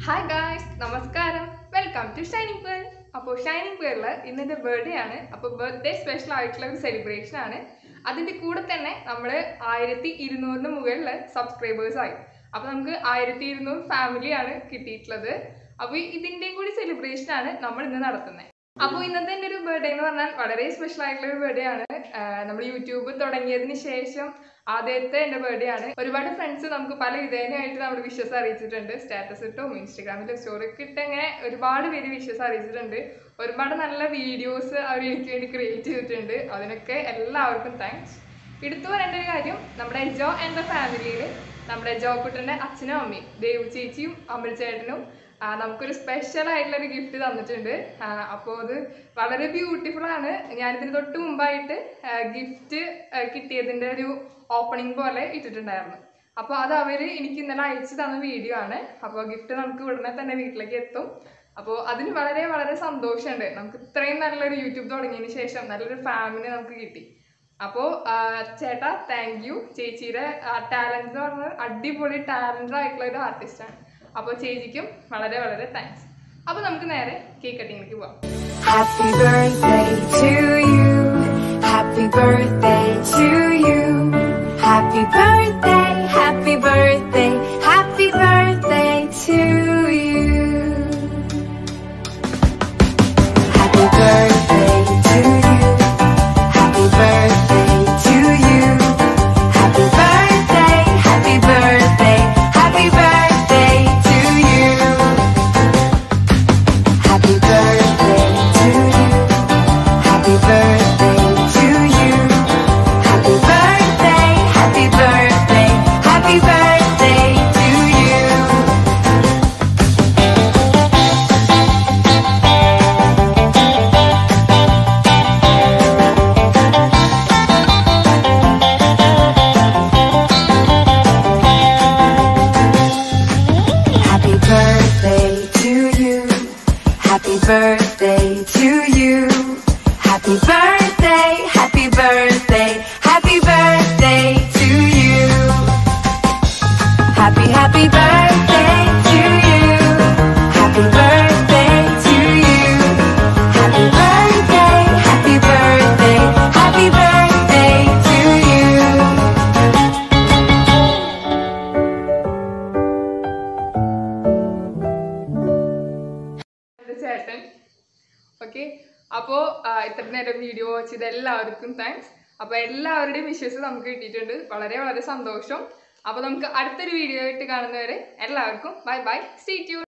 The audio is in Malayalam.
ഹായ് ഗായ്സ് നമസ്കാരം വെൽക്കം ടു ഷൈനിങ് പേൾ അപ്പോൾ ഷൈനിങ് പേളിൽ ഇന്നെൻ്റെ ബർത്ത്ഡേ ആണ് അപ്പോൾ ബർത്ത്ഡേ സ്പെഷ്യൽ ആയിട്ടുള്ള ഒരു സെലിബ്രേഷൻ ആണ് അതിൻ്റെ കൂടെ തന്നെ നമ്മൾ ആയിരത്തി ഇരുന്നൂറിന് മുകളിൽ സബ്സ്ക്രൈബേഴ്സ് ആയി അപ്പോൾ നമുക്ക് ആയിരത്തി ഇരുന്നൂറ് ഫാമിലിയാണ് കിട്ടിയിട്ടുള്ളത് അപ്പോൾ ഇതിൻ്റെയും കൂടി സെലിബ്രേഷൻ ആണ് നമ്മൾ ഇന്ന് നടത്തുന്നത് അപ്പോൾ ഇന്നത്തെ എൻ്റെ ഒരു ബർത്ത്ഡേ എന്ന് പറഞ്ഞാൽ വളരെ സ്പെഷ്യൽ ആയിട്ടുള്ള ഒരു ബർത്ത്ഡേ ആണ് നമ്മൾ യൂട്യൂബ് തുടങ്ങിയതിന് ശേഷം ആദ്യത്തെ എൻ്റെ ബർത്ത്ഡേ ആണ് ഒരുപാട് ഫ്രണ്ട്സ് നമുക്ക് പല വിധേനയായിട്ട് നമ്മുടെ വിശ്വസ് അറിയിച്ചിട്ടുണ്ട് സ്റ്റാറ്റസ് ഇട്ടും ഇൻസ്റ്റഗ്രാമിലും സ്റ്റോറി ഒക്കെ ഇട്ട് അങ്ങനെ ഒരുപാട് പേര് വിശ്വസ് അറിയിച്ചിട്ടുണ്ട് ഒരുപാട് നല്ല വീഡിയോസ് അവർ എനിക്ക് വേണ്ടി ക്രിയേറ്റ് ചെയ്തിട്ടുണ്ട് അതിനൊക്കെ എല്ലാവർക്കും താങ്ക്സ് എടുത്തു പറയേണ്ട ഒരു കാര്യം നമ്മുടെ ജോ എൻ്റെ ഫാമിലിയിൽ നമ്മുടെ ജോ കുട്ടൻ്റെ അച്ഛനും അമ്മയും ദേവു ചേച്ചിയും അമൽ ചേട്ടനും ആ, നമുക്കൊരു സ്പെഷ്യൽ ആയിട്ടുള്ള ഒരു ഗിഫ്റ്റ് തന്നിട്ടുണ്ട് അപ്പോൾ അത് വളരെ ബ്യൂട്ടിഫുൾ ആണ് ഞാനിതിന് തൊട്ട് മുമ്പായിട്ട് ഗിഫ്റ്റ് കിട്ടിയതിൻ്റെ ഒരു ഓപ്പണിംഗ് പോലെ ഇട്ടിട്ടുണ്ടായിരുന്നു അപ്പോൾ അത് അവർ എനിക്ക് ഇന്നലെ അയച്ചു തന്ന വീഡിയോ ആണ് അപ്പോൾ ഗിഫ്റ്റ് നമുക്ക് ഉടനെ തന്നെ വീട്ടിലേക്ക് എത്തും അപ്പോൾ അതിന് വളരെ വളരെ സന്തോഷമുണ്ട് നമുക്ക് ഇത്രയും നല്ലൊരു യൂട്യൂബ് തുടങ്ങിയതിന് ശേഷം നല്ലൊരു ഫാമിലി നമുക്ക് കിട്ടി അപ്പോൾ ചേട്ടാ താങ്ക് യു ചേച്ചിയുടെ ടാലൻറ്റ് എന്ന് പറഞ്ഞാൽ അടിപൊളി ടാലൻറ്റഡ് ആയിട്ടുള്ള ഒരു ആർട്ടിസ്റ്റാണ് അപ്പോൾ ചേച്ചിക്കും വളരെ വളരെ താങ്ക്സ് അപ്പോൾ നമുക്ക് നേരെ കേക്ക് കട്ടിങ്ങിലേക്ക് പോവാം Happy birthday to you. Happy birthday to you. Happy birthday, happy birthday, happy birthday to you. Happy birthday to you. Happy birthday to you. Happy birthday, happy birthday, happy birthday to you. Happy birthday to you. Happy birthday to you. Happy birthday, happy birthday, happy birthday to you. Happy birthday to you. Happy birthday to you. Happy birthday, happy birthday, happy birthday to you. Happy, happy birthday to you. Happy birthday to you. Happy birthday, happy birthday, happy birthday to you. എൻ്റെ ചേട്ടൻ ഓക്കെ അപ്പോൾ ഇത്ര നേരം വീഡിയോ വാച്ച് ചെയ്ത എല്ലാവർക്കും താങ്ക്സ് അപ്പോൾ എല്ലാവരുടെയും വിശ്വസ് നമുക്ക് കിട്ടിയിട്ടുണ്ട് വളരെ വളരെ സന്തോഷം അപ്പോൾ നമുക്ക് അടുത്തൊരു വീഡിയോ ആയിട്ട് കാണുന്നവരെ എല്ലാവർക്കും ബൈ ബൈ സ്റ്റേ ട്യൂൺ